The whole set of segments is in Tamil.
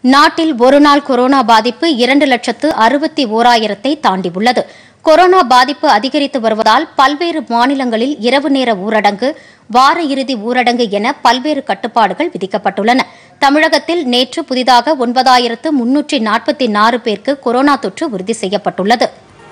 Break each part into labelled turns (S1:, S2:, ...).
S1: நாட்டில் ஒருநாள் கொரோனா பாதிப்பு இரண்டு லட்சத்து அறுபத்தி ஓராயிரத்தை தாண்டியுள்ளது கொரோனா பாதிப்பு அதிகரித்து வருவதால் பல்வேறு மாநிலங்களில் இரவு நேர ஊரடங்கு வார இறுதி ஊரடங்கு என பல்வேறு கட்டுப்பாடுகள் விதிக்கப்பட்டுள்ளன தமிழகத்தில் நேற்று புதிதாக ஒன்பதாயிரத்து முன்னூற்றி நாற்பத்தி நாறு பேருக்கு கொரோனா தொற்று உறுதி செய்யப்பட்டுள்ளது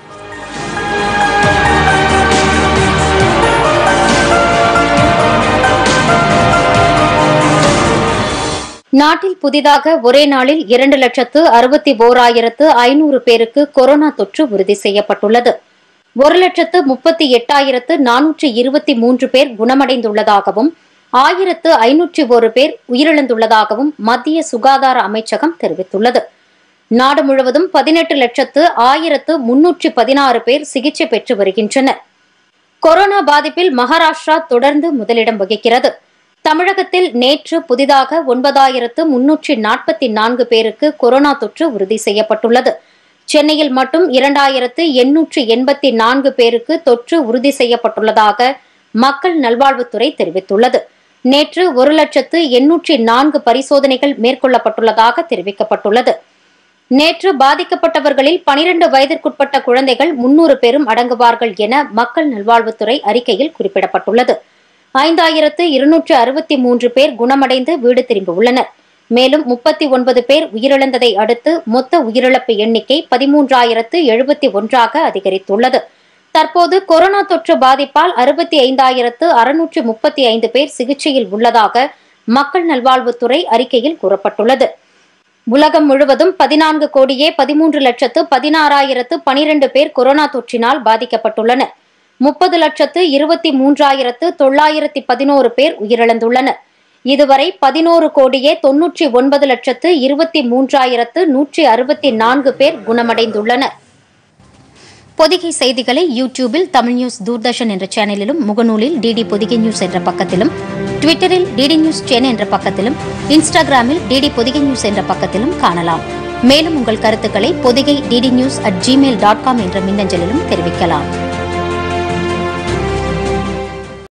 S1: நாட்டில் புதிதாக ஒரே நாளில் இரண்டு லட்சத்து அறுபத்தி ஓராயிரத்து ஐநூறு பேருக்கு கொரோனா தொற்று உறுதி செய்யப்பட்டுள்ளது ஒரு லட்சத்து முப்பத்தி எட்டாயிரத்து நானூற்று இருபத்தி மூன்று பேர் குணமடைந்துள்ளதாகவும் ஆயிரத்து ஐநூற்றி ஒரு பேர் உயிரிழந்துள்ளதாகவும் மத்திய சுகாதார அமைச்சகம் தெரிவித்துள்ளது நாடு முழுவதும் பதினெட்டு லட்சத்து ஆயிரத்து முன்னூற்றி பதினாறு பேர் சிகிச்சை பெற்று வருகின்றனர் கொரோனா பாதிப்பில் மகாராஷ்டிரா தொடர்ந்து முதலிடம் வகிக்கிறது தமிழகத்தில் நேற்று புதிதாக ஒன்பதாயிரத்து முன்னூற்றி நாற்பத்தி நான்கு பேருக்கு கொரோனா தொற்று உறுதி செய்யப்பட்டுள்ளது சென்னையில் மட்டும் இரண்டாயிரத்து எண்ணூற்று எண்பத்தி நான்கு பேருக்கு தொற்று உறுதி செய்யப்பட்டுள்ளதாக மக்கள் நல்வாழ்வுத்துறை தெரிவித்துள்ளது நேற்று ஒரு லட்சத்து எண்ணூற்றி நான்கு பரிசோதனைகள் மேற்கொள்ளப்பட்டுள்ளதாக தெரிவிக்கப்பட்டுள்ளது நேற்று பாதிக்கப்பட்டவர்களில் பனிரண்டு வயதிற்குட்பட்ட குழந்தைகள் முன்னூறு பேரும் அடங்குவார்கள் என மக்கள் நல்வாழ்வுத்துறை அறிக்கையில் குறிப்பிடப்பட்டுள்ளது ஐந்தாயிரத்து இருநூற்று அறுபத்தி மூன்று பேர் குணமடைந்து வீடு திரும்பியுள்ளனர் மேலும் முப்பத்தி ஒன்பது பேர் உயிரிழந்ததை அடுத்து மொத்த உயிரிழப்பு எண்ணிக்கை பதிமூன்றாயிரத்து எழுபத்தி ஒன்றாக அதிகரித்துள்ளது தற்போது கொரோனா தொற்று பாதிப்பால் அறுபத்தி ஐந்தாயிரத்து அறுநூற்று முப்பத்தி ஐந்து பேர் சிகிச்சையில் உள்ளதாக மக்கள் நல்வாழ்வுத்துறை அறிக்கையில் கூறப்பட்டுள்ளது உலகம் முழுவதும் பதினான்கு கோடியே பதிமூன்று லட்சத்து பதினாறாயிரத்து பனிரெண்டு பேர் கொரோனா தொற்றினால் பாதிக்கப்பட்டுள்ளனர் முப்பது லட்சத்து இருபத்தி மூன்றாயிரத்து தொள்ளாயிரத்தி பதினோரு பேர் உயிரிழந்துள்ளனர் இதுவரை பதினோரு கோடியே தொன்னூற்றி ஒன்பது லட்சத்து இருபத்தி மூன்றாயிரத்து நூற்றி அறுபத்தி நான்கு பேர் குணமடைந்துள்ளனர் பொதிகை செய்திகளை யூடியூபில் தமிழ் நியூஸ் தூர்தர்ஷன் என்ற சேனலிலும் முகநூலில் டிடி பொதிகை நியூஸ் என்ற பக்கத்திலும் ட்விட்டரில் டிடி நியூஸ் சென் என்ற பக்கத்திலும் இன்ஸ்டாகிராமில் டிடி பொதிகை நியூஸ் என்ற பக்கத்திலும் காணலாம் மேலும் உங்கள் கருத்துக்களை Podhigai DD news at Gmail dot com என்ற மின்னஞ்சலிலும் தெரிவிக்கலாம்